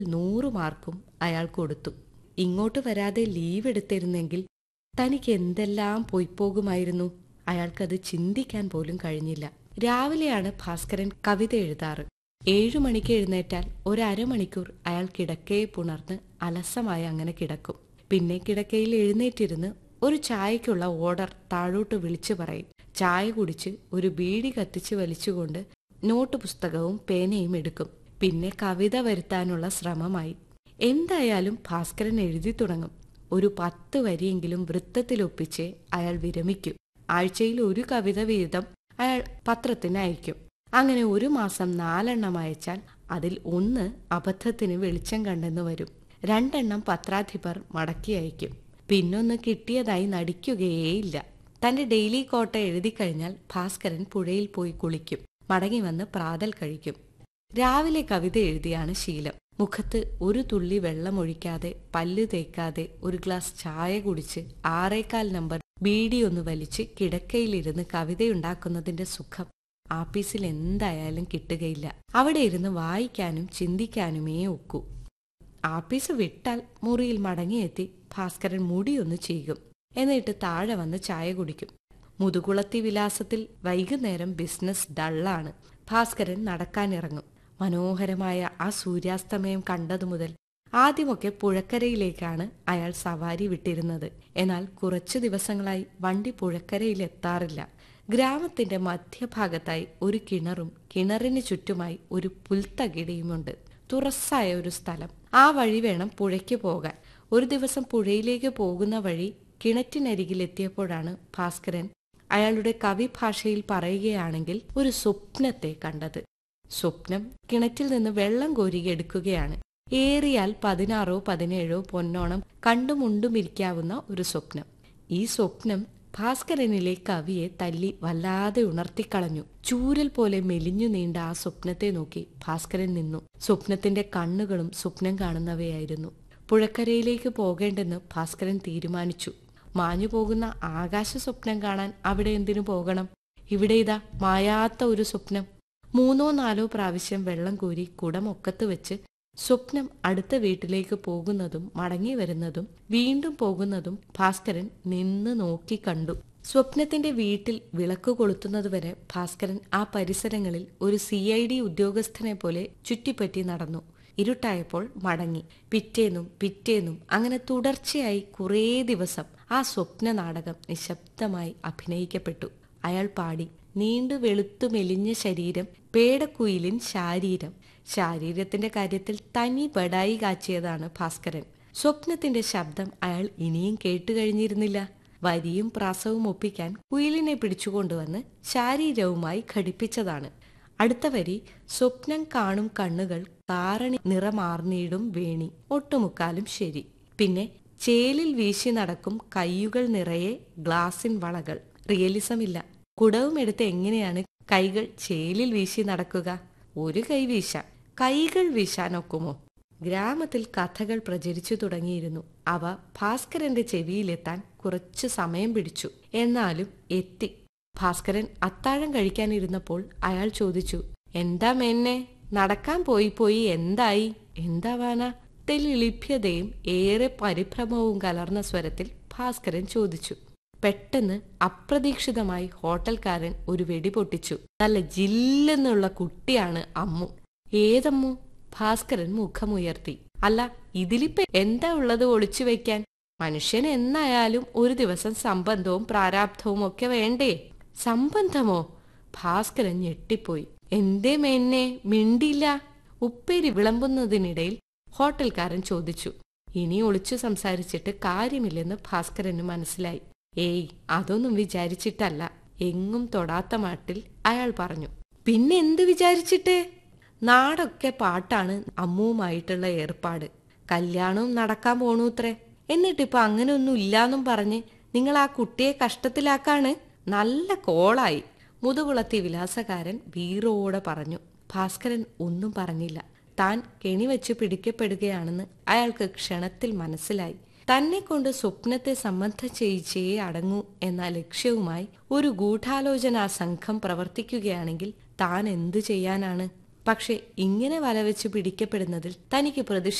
നൂറ് മാർക്കും അയാൾ കൊടുത്തു ഇങ്ങോട്ട് വരാതെ ലീവ് എടുത്തിരുന്നെങ്കിൽ തനിക്ക് എന്തെല്ലാം പോയിപ്പോകുമായിരുന്നു അയാൾക്കത് ചിന്തിക്കാൻ പോലും കഴിഞ്ഞില്ല രാവിലെയാണ് ഭാസ്കരൻ കവിത എഴുതാറ് ഏഴു മണിക്ക് എഴുന്നേറ്റാൽ ഒരു അരമണിക്കൂർ അയാൾ കിടക്കയെ പുണർന്ന് അലസമായി അങ്ങനെ കിടക്കും പിന്നെ കിടക്കയിൽ എഴുന്നേറ്റിരുന്ന് ഒരു ചായയ്ക്കുള്ള ഓർഡർ താഴോട്ട് വിളിച്ചു പറയും ചായ കുടിച്ച് ഒരു ബീഡി കത്തിച്ച് വലിച്ചുകൊണ്ട് നോട്ട് പുസ്തകവും പേനയും എടുക്കും പിന്നെ കവിത വരുത്താനുള്ള ശ്രമമായി എന്തായാലും ഭാസ്കരൻ എഴുതി തുടങ്ങും ഒരു പത്ത് വരിയെങ്കിലും വൃത്തത്തിലൊപ്പിച്ച് അയാൾ വിരമിക്കും ആഴ്ചയിൽ ഒരു കവിത വീതം അയാൾ പത്രത്തിന് അയക്കും അങ്ങനെ ഒരു മാസം നാലെണ്ണം അയച്ചാൽ അതിൽ ഒന്ന് അബദ്ധത്തിന് വെളിച്ചം കണ്ടെന്ന് വരും രണ്ടെണ്ണം പത്രാധിപർ മടക്കി അയക്കും പിന്നൊന്ന് കിട്ടിയതായി നടിക്കുകയേയില്ല തന്റെ ഡെയിലി കോട്ട എഴുതി കഴിഞ്ഞാൽ ഭാസ്കരൻ പുഴയിൽ പോയി കുളിക്കും മടങ്ങി വന്ന് പ്രാതൽ കഴിക്കും രാവിലെ കവിത എഴുതിയാണ് ശീലം മുഖത്ത് ഒരു തുള്ളി വെള്ളമൊഴിക്കാതെ പല്ല് തേക്കാതെ ഒരു ഗ്ലാസ് ചായ കുടിച്ച് ആറേക്കാൽ നമ്പർ ബീഡി ഒന്ന് വലിച്ച് കിടക്കയിലിരുന്ന് കവിതയുണ്ടാക്കുന്നതിന്റെ സുഖം ആപ്പീസിൽ എന്തായാലും കിട്ടുകയില്ല അവിടെ ഇരുന്ന് വായിക്കാനും ചിന്തിക്കാനുമേ ഒക്കൂ ആപ്പീസ് വിട്ടാൽ മുറിയിൽ മടങ്ങിയെത്തി ഭാസ്കരൻ മുടിയൊന്ന് ചെയ്യും എന്നിട്ട് താഴെ വന്ന് ചായ കുടിക്കും മുതുകുളത്തി വിലാസത്തിൽ വൈകുന്നേരം ബിസിനസ് ഡള്ളാണ് ഭാസ്കരൻ നടക്കാനിറങ്ങും മനോഹരമായ ആ സൂര്യാസ്തമയം കണ്ടതു മുതൽ ആദ്യമൊക്കെ പുഴക്കരയിലേക്കാണ് അയാൾ സവാരി വിട്ടിരുന്നത് എന്നാൽ കുറച്ചു ദിവസങ്ങളായി വണ്ടി പുഴക്കരയിൽ എത്താറില്ല ഗ്രാമത്തിന്റെ മധ്യഭാഗത്തായി ഒരു കിണറും കിണറിന് ചുറ്റുമായി ഒരു പുൽത്തകിടിയുമുണ്ട് തുറസ്സായ ഒരു സ്ഥലം ആ വഴി വേണം പുഴയ്ക്ക് പോകാൻ ഒരു ദിവസം പുഴയിലേക്ക് പോകുന്ന വഴി കിണറ്റിനരികിലെത്തിയപ്പോഴാണ് ഭാസ്കരൻ അയാളുടെ കവിഭാഷയിൽ പറയുകയാണെങ്കിൽ ഒരു സ്വപ്നത്തെ കണ്ടത് സ്വപ്നം കിണറ്റിൽ നിന്ന് വെള്ളം കോരിയെടുക്കുകയാണ് ഏറിയാൽ പതിനാറോ പതിനേഴോ പൊന്നോണം കണ്ടുമുണ്ടുമിരിക്കാവുന്ന ഒരു സ്വപ്നം ഈ സ്വപ്നം ഭാസ്കരനിലെ കവിയെ തല്ലി വല്ലാതെ ഉണർത്തിക്കളഞ്ഞു ചൂരൽ പോലെ മെലിഞ്ഞു നീണ്ട ആ സ്വപ്നത്തെ നോക്കി ഭാസ്കരൻ നിന്നു സ്വപ്നത്തിന്റെ കണ്ണുകളും സ്വപ്നം കാണുന്നവയായിരുന്നു പുഴക്കരയിലേക്ക് പോകേണ്ടെന്ന് ഭാസ്കരൻ തീരുമാനിച്ചു മാഞ്ഞു പോകുന്ന ആകാശ സ്വപ്നം കാണാൻ അവിടെ എന്തിനു പോകണം ഇവിടെ ഇതാ മായാത്ത ഒരു സ്വപ്നം മൂന്നോ നാലോ പ്രാവശ്യം വെള്ളം കോരി കുടമൊക്കത്ത് വെച്ച് സ്വപ്നം അടുത്ത വീട്ടിലേക്ക് പോകുന്നതും മടങ്ങി വരുന്നതും വീണ്ടും പോകുന്നതും ഭാസ്കരൻ നിന്ന് നോക്കി കണ്ടു സ്വപ്നത്തിന്റെ വീട്ടിൽ വിളക്ക് കൊളുത്തുന്നതുവരെ ഭാസ്കരൻ ആ പരിസരങ്ങളിൽ ഒരു സി ഐ ഡി ഉദ്യോഗസ്ഥനെ പോലെ ചുറ്റിപ്പറ്റി നടന്നു ഇരുട്ടായപ്പോൾ മടങ്ങി പിറ്റേന്നും പിറ്റേന്നും അങ്ങനെ തുടർച്ചയായി കുറേ ദിവസം ആ സ്വപ്ന നാടകം നിശബ്ദമായി അഭിനയിക്കപ്പെട്ടു അയാൾ പാടി നീണ്ടു വെളുത്തു മെലിഞ്ഞ ശരീരം പേടക്കുയിലിൻ ശാരീരം ശാരീരത്തിന്റെ കാര്യത്തിൽ തനി ബടായി കാച്ചിയതാണ് ഭാസ്കരൻ സ്വപ്നത്തിന്റെ ശബ്ദം അയാൾ ഇനിയും കേട്ടു കഴിഞ്ഞിരുന്നില്ല വരിയും പ്രാസവും ഒപ്പിക്കാൻ കുയിലിനെ പിടിച്ചുകൊണ്ടുവന്ന് ശാരീരവുമായി ഘടിപ്പിച്ചതാണ് അടുത്ത വരി സ്വപ്നം കാണും കണ്ണുകൾ കാറണി നിറമാർന്നീടും വേണി ഒട്ടുമുക്കാലും ശരി പിന്നെ ചേലിൽ വീശി നടക്കും കയ്യുകൾ നിറയെ ഗ്ലാസിൻ വളകൾ റിയലിസം ഇല്ല കുടവും എടുത്ത് എങ്ങനെയാണ് കൈകൾ ചേലിൽ വീശി നടക്കുക ഒരു കൈ വീശാം കൈകൾ വീശാനൊക്കുമോ ഗ്രാമത്തിൽ കഥകൾ പ്രചരിച്ചു തുടങ്ങിയിരുന്നു അവ ഭാസ്കരന്റെ ചെവിയിലെത്താൻ കുറച്ചു സമയം പിടിച്ചു എന്നാലും എത്തി ഭാസ്കരൻ അത്താഴം കഴിക്കാനിരുന്നപ്പോൾ അയാൾ ചോദിച്ചു എന്താ മെന്നെ നടക്കാൻ പോയി പോയി എന്തായി എന്താവാനാ തെളിളിഭ്യതയും ഏറെ പരിഭ്രമവും കലർന്ന സ്വരത്തിൽ ഭാസ്കരൻ ചോദിച്ചു പെട്ടെന്ന് അപ്രതീക്ഷിതമായി ഹോട്ടൽക്കാരൻ ഒരു വെടി പൊട്ടിച്ചു നല്ല ജില്ലെന്നുള്ള കുട്ടിയാണ് അമ്മു ഏതമ്മു ഭാസ്കരൻ മുഖമുയർത്തി അല്ല ഇതിലിപ്പോ എന്താ ഉള്ളത് ഒളിച്ചു വെക്കാൻ മനുഷ്യൻ എന്നായാലും ഒരു ദിവസം സംബന്ധവും പ്രാരാബ്ധവും ഒക്കെ വേണ്ടേ സംബന്ധമോ ഭാസ്കരൻ ഞെട്ടിപ്പോയി എന്തേ മെന്നെ മിണ്ടില്ല ഉപ്പേരി വിളമ്പുന്നതിനിടയിൽ ഹോട്ടൽക്കാരൻ ചോദിച്ചു ഇനി ഒളിച്ചു സംസാരിച്ചിട്ട് കാര്യമില്ലെന്ന് ഭാസ്കരന് മനസ്സിലായി ഏയ് അതൊന്നും വിചാരിച്ചിട്ടല്ല എങ്ങും തൊടാത്ത മാട്ടിൽ അയാൾ പറഞ്ഞു പിന്നെ എന്ത് വിചാരിച്ചിട്ട് നാടൊക്കെ പാട്ടാണ് അമ്മുവുമായിട്ടുള്ള ഏർപ്പാട് കല്യാണവും നടക്കാൻ പോണൂത്രേ എന്നിട്ടിപ്പൊ അങ്ങനെയൊന്നും ഇല്ലാന്നും പറഞ്ഞ് നിങ്ങൾ ആ കുട്ടിയെ കഷ്ടത്തിലാക്കാണ് നല്ല കോളായി മുതുകുളത്തി വിലാസകാരൻ വീറോടെ പറഞ്ഞു ഭാസ്കരൻ ഒന്നും പറഞ്ഞില്ല താൻ കെണിവെച്ച് പിടിക്കപ്പെടുകയാണെന്ന് അയാൾക്ക് ക്ഷണത്തിൽ മനസ്സിലായി തന്നെ കൊണ്ട് സ്വപ്നത്തെ സംബന്ധം ചെയ്യിച്ചേ അടങ്ങൂ എന്ന ലക്ഷ്യവുമായി ഒരു ഗൂഢാലോചനാ സംഘം പ്രവർത്തിക്കുകയാണെങ്കിൽ താൻ എന്തു ചെയ്യാനാണ് പക്ഷെ ഇങ്ങനെ വലവെച്ച് പിടിക്കപ്പെടുന്നതിൽ തനിക്ക് പ്രതിഷേധം